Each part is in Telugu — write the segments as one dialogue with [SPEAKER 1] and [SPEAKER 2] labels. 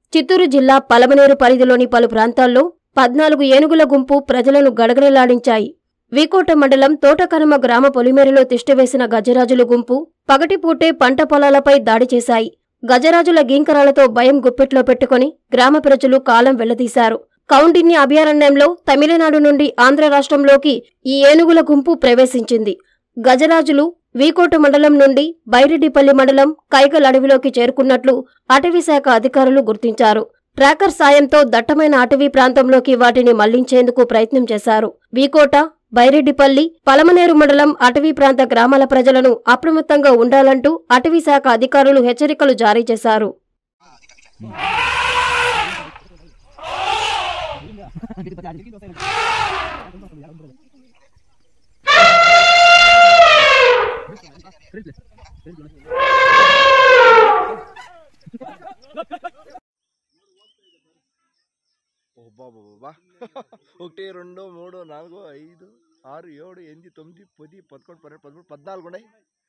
[SPEAKER 1] చిత్తూరు జిల్లా పలమనేరు పరిధిలోని పలు ప్రాంతాల్లో పద్నాలుగు ఏనుగుల గుంపు ప్రజలను గడగడలాడించాయి వీకోట మండలం తోటకరమ గ్రామ పొలిమేరలో తిష్టవేసిన గజరాజుల గుంపు పగటిపూటే పంట పొలాలపై దాడి చేశాయి గజరాజుల గీంకరాలతో భయం గుప్పెట్లో పెట్టుకుని గ్రామ ప్రజలు కాలం వెళ్లదీశారు కౌండిన్య అభయారణ్యంలో తమిళనాడు నుండి ఆంధ్ర రాష్ట్రంలోకి ఈ ఏనుగుల గుంపు ప్రవేశించింది గజరాజులు వీకోట మండలం నుండి బైరెడ్డిపల్లి మండలం కైగల్ అడవిలోకి చేరుకున్నట్లు అటవీశాఖ అధికారులు గుర్తించారు ట్రాకర్ సాయంతో దట్టమైన అటవీ ప్రాంతంలోకి వాటిని మళ్లించేందుకు ప్రయత్నం చేశారు వీకోట బైరెడ్డిపల్లి పలమనేరు మండలం అటవీ ప్రాంత గ్రామాల ప్రజలను అప్రమత్తంగా ఉండాలంటూ అటవీశాఖ అధికారులు హెచ్చరికలు జారీ చేశారు
[SPEAKER 2] బాబా ఒకటి రెండు మూడు నాలుగు ఐదు ఆరు ఏడు ఎనిమిది తొమ్మిది పది పదకొండు పన్నెండు పదమూడు పద్నాలుగు ఉన్నాయి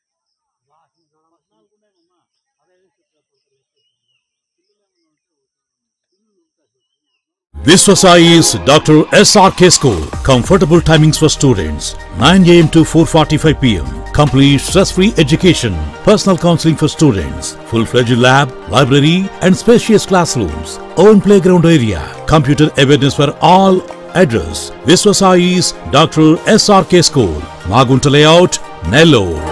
[SPEAKER 3] Viswasai's Dr. SRK School. Comfortable timings for students 9 am to 4:45 pm. Complete stress-free education. Personal counseling for students. Full-fledged lab, library, and spacious classrooms. Own playground area. Computer awareness for all. Address: Viswasai's Dr. SRK School. Magunta Layout, Nellore.